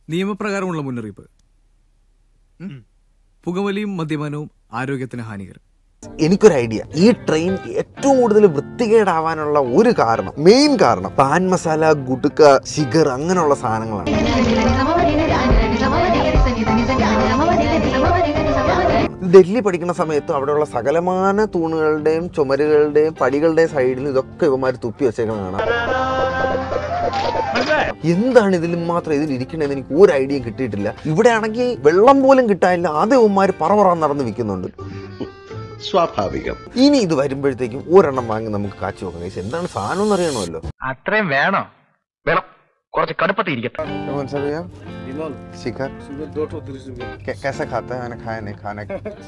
നിയമപ്രകാരമുള്ള മുന്നറിയിപ്പ് പുകവലിയും മദ്യപാനവും ആരോഗ്യത്തിന് ഹാനികരം എനിക്കൊരു ഐഡിയ ഈ ട്രെയിൻ ഏറ്റവും കൂടുതൽ വൃത്തികേടാവാനുള്ള ഒരു കാരണം മെയിൻ കാരണം പാൻ മസാല ഗുടുക്ക ഷിഗർ അങ്ങനെയുള്ള സാധനങ്ങളാണ് ഡൽഹി പഠിക്കുന്ന സമയത്ത് അവിടെയുള്ള സകലമാന തൂണുകളുടെയും ചുമരുകളുടെയും പടികളുടെയും സൈഡിൽ ഇതൊക്കെ ഇവന്മാർ തുപ്പി വെച്ചേക്കണം കാണാം എന്താണ് ഇതിൽ മാത്രം ഇതിൽ ഇരിക്കണേന്ന് എനിക്ക് ഒരു ഐഡിയയും കിട്ടിയിട്ടില്ല ഇവിടെ ആണെങ്കിൽ വെള്ളം പോലും കിട്ടാനില്ല അത് ഇവന്മാർ പറവറ നടന്ന് വിൽക്കുന്നുണ്ട് സ്വാഭാവികം ഇനി ഇത് വരുമ്പോഴത്തേക്കും ഒരെണ്ണം വാങ്ങി നമുക്ക് കാച്ചു നോക്കാം guys. എന്താണ് സാധനം എന്ന് അറിയണമല്ലോ അത്രയും വേണോ വേണം കുറച്ച് കടുപ്പത്തിൽ ഇരിക്കട്ടെ कौन सा भैया शिखर कै- कैसा खाता है मैंने खाया नहीं खाना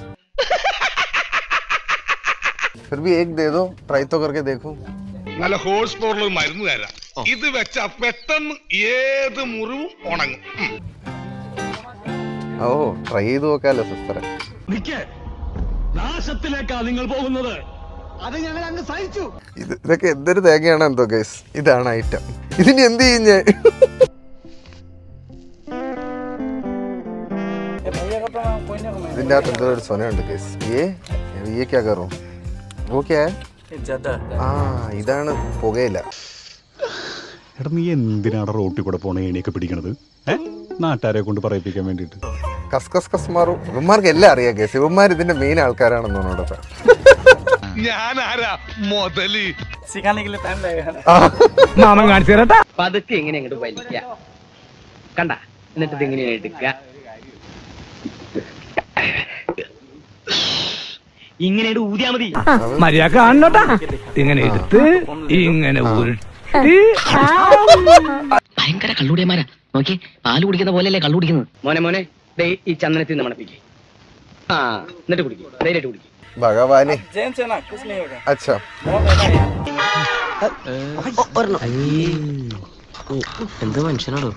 फिर भी एक दे दो ट्राई तो करके देखो നല്ല ഹോഴ്സ് പവറുള്ള ഒരു മരുന്ന് തരാം ഇത് വെച്ചാ പെട്ടെന്ന് ഏത് മുറിവും ഉണങ്ങും ഉം. ഓ ട്രൈ ചെയ്ത് നോക്കാലോ സിസ്റ്ററെ നാശത്തിലേക്കാ നിങ്ങൾ പോകുന്നത് ഇത് ഇതൊക്കെ എന്തൊരു തേങ്ങയാണ് എന്തോ ഗൈസ് ഇതാണ് ഐറ്റം ഇതിന് എന്ത് ചെയ്യും ഞാൻ ഇതിന്റെ അകത്ത് എന്തോ ഒരു സൊനയുണ്ട് ഗൈസ് ഏ ये क्या करूं वो क्या है ആ ഇതാണ് പുകയില എടാ നീ എന്തിനാണ് റോട്ടിൽ കൂടെ പോണ ഏണിയൊക്കെ പിടിക്കണത് ഏ നാട്ടുകാരെ കൊണ്ട് പറയിപ്പിക്കാൻ വേണ്ടിയിട്ട് കസ് കസ് കസ് മാറും ഇവന്മാർക്ക് എല്ലാം അറിയാം കേസ് ഇവന്മാർ ഇതിന്റെ മെയിൻ ആൾക്കാരാണെന്ന് തോന്നുന്നു ഞാൻ ആരാ മുതല് മാമൻ കാണിച്ചു തരട്ടാ പതുക്കെ എങ്ങനെ അങ്ങോട്ട് വലിക്കുക കണ്ട എന്നിട്ട് ഇത് എങ്ങനെ എടുക്കുക ഇങ്ങനെ ഊതിയാ മതി മര്യാദ കാണണോട്ടാ ഇങ്ങനെ എടുത്ത് ഇങ്ങനെ ഉരുട്ടി ഭയങ്കര കള്ളുടിയന്മാരാ നോക്കി പാല് കുടിക്കുന്ന പോലെയല്ലേ കള്ളു കുടിക്കുന്നത് മോനെ മോനെ ദേ ഈ ചന്ദനത്തിൽ നിന്ന് മണപ്പിക്കേ ആ എന്നിട്ട് കുടിക്കും ധൈര്യമായിട്ട് കുടിക്കും ഭഗവാനെ അച്ഛാ എന്ത് മനുഷ്യനാടോ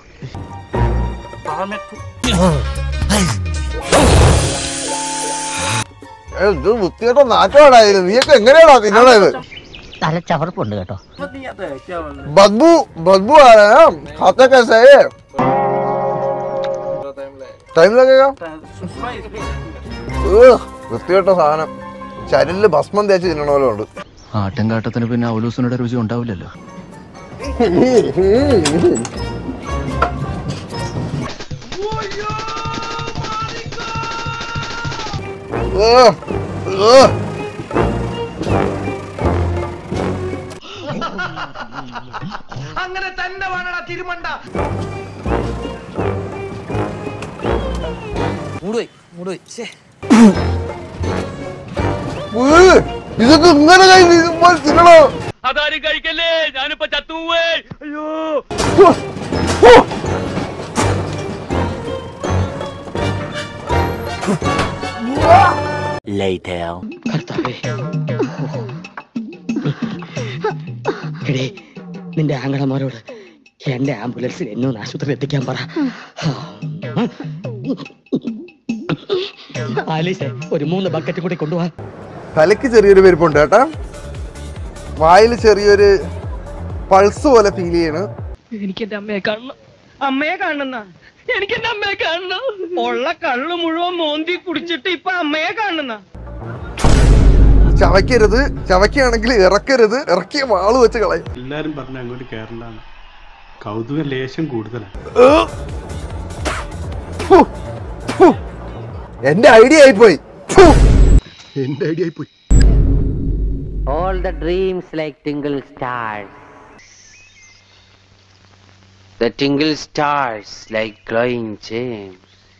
ഏ, ഇത് വൃത്തിയായിട്ടോ നാറ്റോടായാലും നീയൊക്കെ എങ്ങനെയാണോ തിന്നണത് തല ചവർപ്പുണ്ട് കേട്ടോ ബദ്ബു ബദ്ബു ആ रहा है खाता कैसा है टाइम लगेगा ഉഹ്, വൃത്തികെട്ട സാധനം ചരലില് ഭസ്മം തേച്ച് തിന്നണ പോലെ ഉണ്ട് ആട്ടും കാട്ടത്തിന് പിന്നെ അവലൂസിനുടെ രുചി ഉണ്ടാവില്ലല്ലോ ഉഹ്, ഉഹ്. അങ്ങനെ തന്നെ വേണടാ തിരുമണ്ട ഉഹ്, ഇതൊക്കെ ഇങ്ങനെ കൈ വീശുമ്പോൾ തിന്നണോ അതാരും കഴിക്കല്ലേ ഞാനിപ്പോ ചത്തുപോവേ അയ്യോ കർത്താവേ എടേ നിന്റെ ആങ്ങളമാരോട് എന്റെ ആംബുലൻസിൽ എന്നെ ഒന്ന് ആശുപത്രിയിൽ എത്തിക്കാൻ പറ ആലീസെ ഒരു മൂന്ന് ബക്കറ്റ് കൂടി കൊണ്ടുപോവാ തലയ്ക്ക് ചെറിയൊരു പെരുപ്പുണ്ട് കേട്ടാ വായിൽ ചെറിയൊരു പൾസ് പോലെ ഫീൽ ചെയ്യണ് എനിക്ക് എന്റെ അമ്മയെ കാണണം അമ്മയെ കാണുന്ന എനിക്ക് എന്റെ അമ്മയെ കാണണം ഉള്ള കള്ള് മുഴുവൻ മോന്തി കുടിച്ചിട്ട് ഇപ്പൊ അമ്മയെ കാണുന്ന ചവയ്ക്കരുത് ചവയ്ക്കുകയാണെങ്കിൽ ഇറക്കരുത് ഇറക്കിയ വാള് വെച്ച് കളയും എല്ലാരും പറഞ്ഞ അങ്ങോട്ട് കയറണ്ടാണ് കൗതുക ലേശം കൂടുതലാണ് ഫു, ഫു. എന്റെ ഐഡിയ ആയിപ്പോയി ഫു. എന്റെ ഐഡിയ പോയി All the dreams like tingle stars. The tingle stars like glowing gems.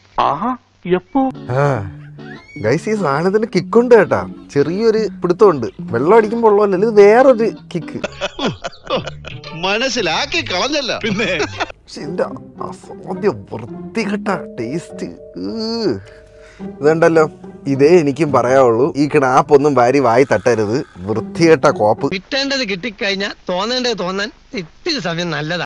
Guys ഈ സാധനത്തിന് കിക്കുണ്ട് കേട്ടാ ചെറിയൊരു പിടുത്തമുണ്ട് വെള്ളം അടിക്കുമ്പോൾ ഉള്ളതല്ല ഇത് വേറൊരു കിക്ക് മനസ്സിലാക്കി കളഞ്ഞല്ല പിന്നെ പക്ഷെ ഇതിന്റെ അസാധ്യ വൃത്തികെട്ട ടേസ്റ്റ് ഇതുണ്ടല്ലോ ഇതേ എനിക്കും പറയാവുള്ളൂ ഈ കിണാപ്പ് ഒന്നും വാരി വായി തട്ടരുത് വൃത്തികെട്ട കോപ്പ് കിട്ടേണ്ടത് കിട്ടിക്കഴിഞ്ഞാൽ തോന്നേണ്ടത് തോന്നാൻ ഇത്തിരി സമയം നല്ലതാ